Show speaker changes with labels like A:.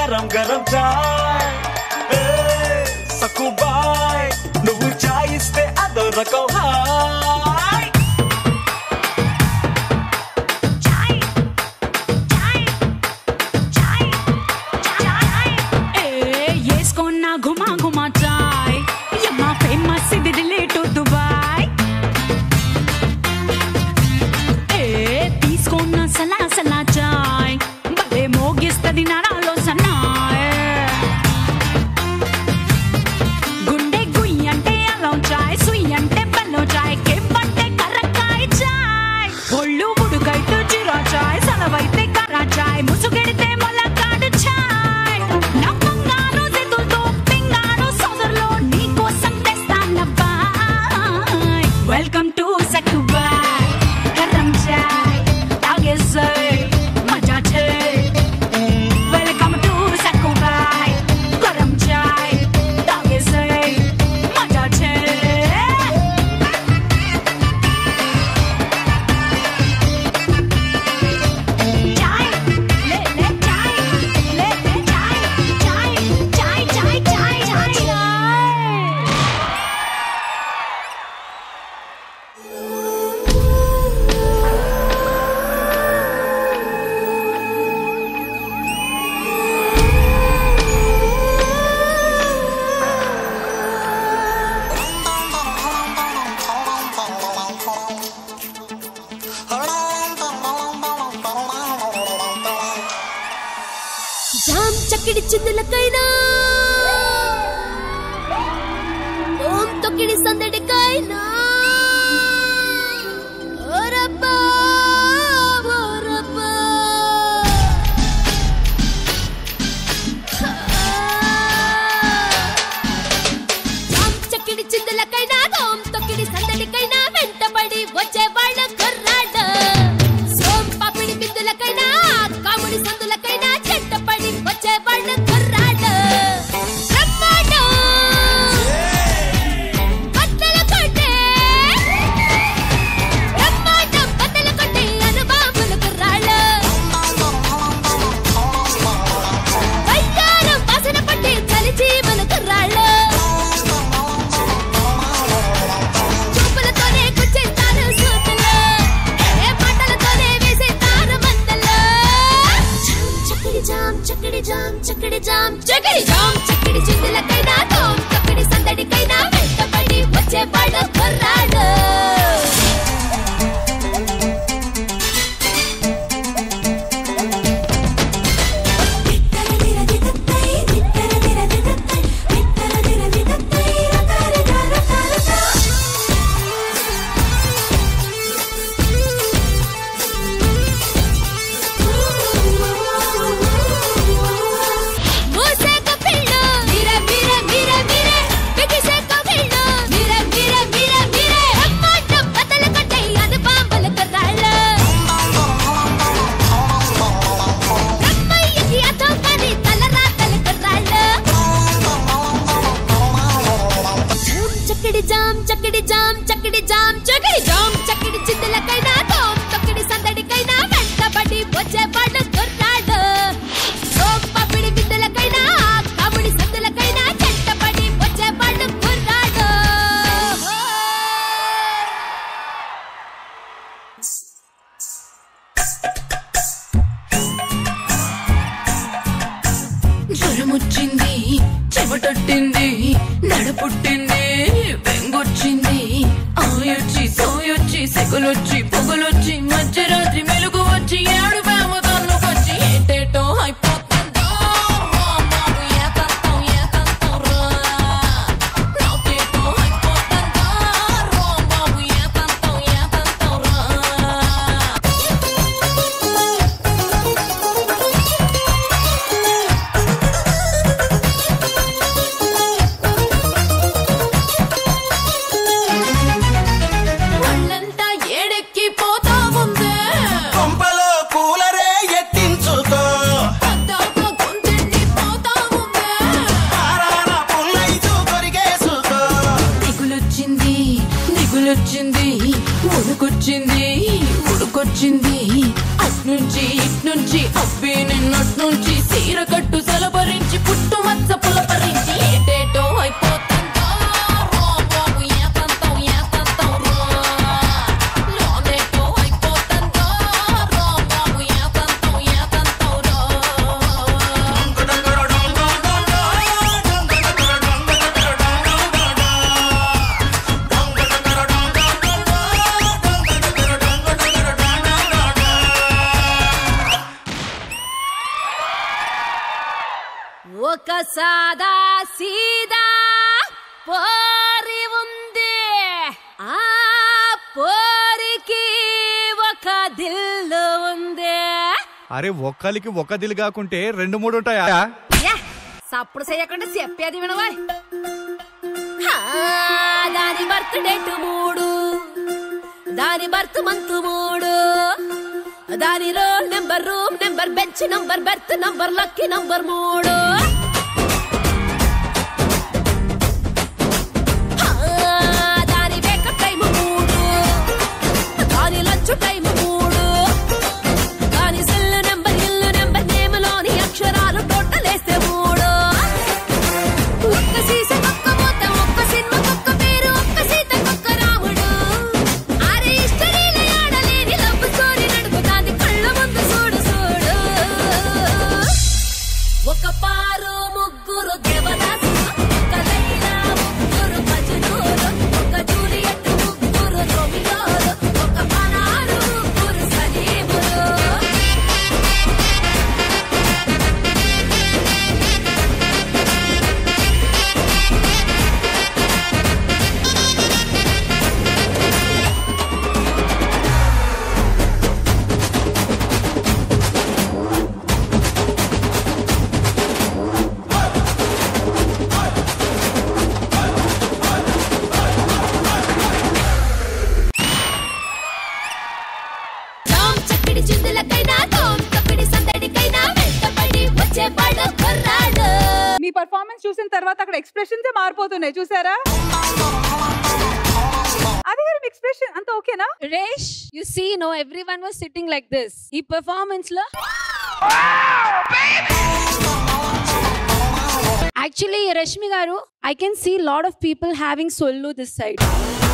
A: గరం గరం చాయ్ ఏ, సక్కుబాయ్ నువ్వు చాయ్ ఇస్తే అదో రకం హాయ్
B: వేసుకున్న ఘుమా ఘుమా చాయ్ యమ్మా ఫేమస్ ఇది రిలేట్ దుబాయ్ ఏ తీసుకున్న సలా సలా చాయ్ భలే మోగిస్తది నరాలో సన్నాయ్ గుండె గుయ్యి అంటే అల్లం చాయ్ సుయ్యి అంటే బెల్లం చాయ్ కెంపంటే కర్రకాయ చాయ్ ఒళ్ళు ఉడుకైతే జీరా చాయ్ సలవైతే కర్ర చాయ్ ముసుగెడితే మొలకాడు చాయ్ నా బంగారు చేతులతో పింగారు సోదరులో నీకోసం తెస్తానబ్బాయ్ వెల్కమ్ టు సక్కుబాయ్ కర్రం చాయ్ తాగేసాయ్ మజా చాయ్ వెల్కమ్ టు సక్కుబాయ్ గరం చాయ్ తాగేసాయ్ మజా చాయ్ చాయ్ లే లే చాయ్ లే లే చాయ్ చాయ్ చాయ్ చాయ్ చాయ్ చాయ్ చాయ్
C: జామ్ చక్కిడి చిందులకైనా ఓం తొక్కిడి సందడికైనా ఓరబ్బా, ఓరబ్బా. జామ్ చక్కిడి చిందులకైనా ఓం తొక్కిడి సందడికైనా వెంటబడి వచ్చేవాళ్ళ కుర్రాడు సోం పాపిడి బిందులకైనా కాముడి సందులకైనా చెట్టపడి వచ్చేవాళ్ళ కుర్రాడు బ్రహ్మాండం బద్దలు కొట్టే బ్రహ్మాండం బద్దలు కొట్టే అనుభవముల కుర్రాళ్ళు వయ్యారం వాసన పట్టే చలిచీమల కుర్రాళ్ళు చూపులతోనే గుచ్చేస్తారు సూతులు ఏ మాటలతోనే వేసేస్తారు మందలు చక్కడి జామ్ చక్కడి జామ్ చక్కడి జామ్ చక్కడి జామ్ చక్కడి చిందులకైనా తోం చక్కడి సందడికైనా వెంటబడి వచ్చేవాడు కుర్రాడు మూసేక పిల్లు మిర మిర మిర మిర బిగిసేక పిల్లు మిర మిర మిర మిర బ్రహ్మాండం బద్దలు కొట్టే అది బాంబుల కుర్రాళ్ళు బ్రహ్మయ్యకి అర్థం కాని తలరాతల కుర్రాళ్ళు జామ్ చక్కడి జామ్ చక్కడి జామ్ చక్కడి జామ్ చక్కడి జామ్ చక్కడి చిందులకైనా తోం తొక్కడి సందడికైనా వెంటబడి వచ్చేవాడు కుర్రాడు సోం పపిడి విద్దులకైనా కముడి సందులకైనా చెట్టబడి వచ్చేవాడు కుర్రాడు
D: జ్వరమొచ్చింది చెమటొట్టింది నడపుట్టింది వెంగొచ్చింది ఆయొచ్చి సోయొచ్చి సెగలొచ్చి పొగలొచ్చి మధ్యరాత్రి మెలుగు వచ్చి ఏడు వేమ తన్నుకొచ్చి ఏటేటో అయిపోతుందో బాబు ఏకంతం ఏకంతం రా నాకేటో అయిపోతుందో రో బాబు ఏకంతం ఏకంతం రా ఒళ్ళంతా ఏడెక్కి పోతా ఉందే
A: కొంపలో కూలరే ఎత్తించుకో
D: పద్దాక గొంతెండి పోతా ఉందే
A: పారాన పుల్లైతూ కొరిగేసుకో
D: దిగులొచ్చింది దిగులొచ్చింది ఉడుకొచ్చింది ఉడుకొచ్చింది అట్నుంచి ఇట్నుంచి అబ్బి నిన్నట్నుంచి సీర కట్టు సలప రచ్చ పులపరించి ఏటేటో అయిపోతుందో రో బాబు ఏతంతం ఏతంతం రో లోనేటో అయిపోతుందో రో బాబు ఏతంతం ఏతంతం రో
C: ఒక సాదా సీదా పోరి ఉంది ఆ పోరికి ఒక దిల్లు ఉంది
E: అరే ఒక్కలికి ఒక్క దిలు కాకుంటే రెండు మూడు ఉంటాయా
C: యా, సప్పుడు చేయకుండా చెప్పేది వినవా దాని బర్త్ డేట్ మూడు దాని బర్త్ మంత్ మూడు దాని roll number room number bench number berth number lucky number మూడు ఆ, దాని వేకప్ టైం మూడు దాని లంచ్ టైం మూడు దాని సెల్ నెంబర్ ఇల్లు నెంబర్ నేమ్లోని అక్షరాలు టోటల్ వేస్తే మూడు ఒక్క సీస ఒక్క మూత ఒక్క సినిమా ఒక్క పేరు ఒక్క సీత ఒక్క రాముడు అరే హిస్టరీలో ఆడలేని లవ్ స్టోరీ నడుపుతాంది కళ్ళ ముందు చూడు చూడు ఒక పారు ముగ్గురు దేవదాసు ఒక లైలా ముగ్గురు మజనూరు ఒక జూలియట్ ముగ్గురు రోమియోలు ఒక పనారు ముగ్గురు సలీములు జామ్ చక్కడి చిందులకైనా తోం తొక్కడి సందడికైనా వెంటపడి వచ్చేవాడు కుర్రాడు
F: మీ పర్ఫార్మెన్స్ చూసిన తర్వాత అక్కడ ఎక్స్ప్రెషన్స్ మారిపోతున్నాయి చూసారా అది గారు మీ ఎక్స్ప్రెషన్ అంత ఓకేనా
G: రేష్ you see no everyone was sitting like this ఈ పర్ఫార్మెన్స్ లో actually Rashmi garu I can see lot of people having సొల్లు దిస్ సైడ్